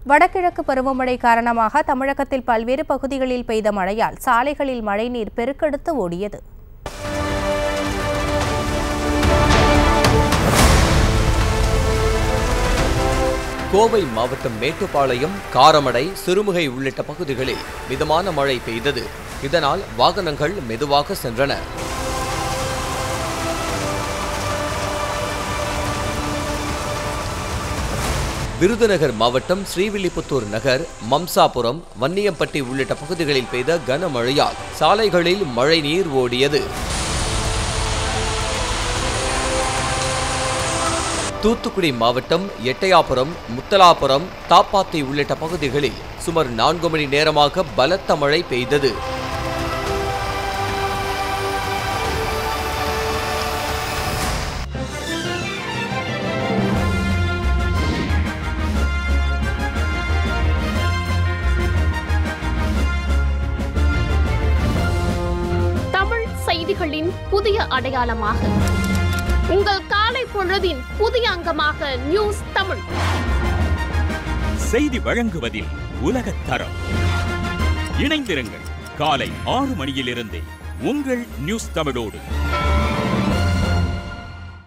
வடகிழக்கு பருவமழை காரணமாக தமிழகத்தில் பல்வேறு பகுதிகளில் பெய்த மழையால் சாலைகளில் மழைநீர் பெருக்கெடுத்து ஓடியது கோவை மாவட்டம் மேட்டுப்பாளையம் காரமடை சிறுமுகை உள்ளிட்ட பகுதிகளில் மிதமான மழை பெய்தது இதனால் வாகனங்கள் மெதுவாக சென்றன விருதுநகர் மாவட்டம் ஸ்ரீவில்லிபுத்தூர் நகர் மம்சாபுரம் வன்னியம்பட்டி உள்ளிட்ட பகுதிகளில் பெய்த கனமழையால் சாலைகளில் மழை நீர் ஓடியது தூத்துக்குடி மாவட்டம் எட்டயாபுரம் முத்தலாபுரம் தாப்பாத்தி உள்ளிட்ட பகுதிகளில் சுமார் நான்கு மணி நேரமாக பலத்த மழை பெய்தது தமிழ் செய்திகளின் புதிய அடையாளமாக உங்கள் காலை பொழுதின் புதிய அங்கமாக நியூஸ் தமிழ் செய்தி வழங்குவதில் உலகத் தரம் இணைந்திருங்கள் காலை ஆறு மணியிலிருந்தே உங்கள் நியூஸ் தமிழோடு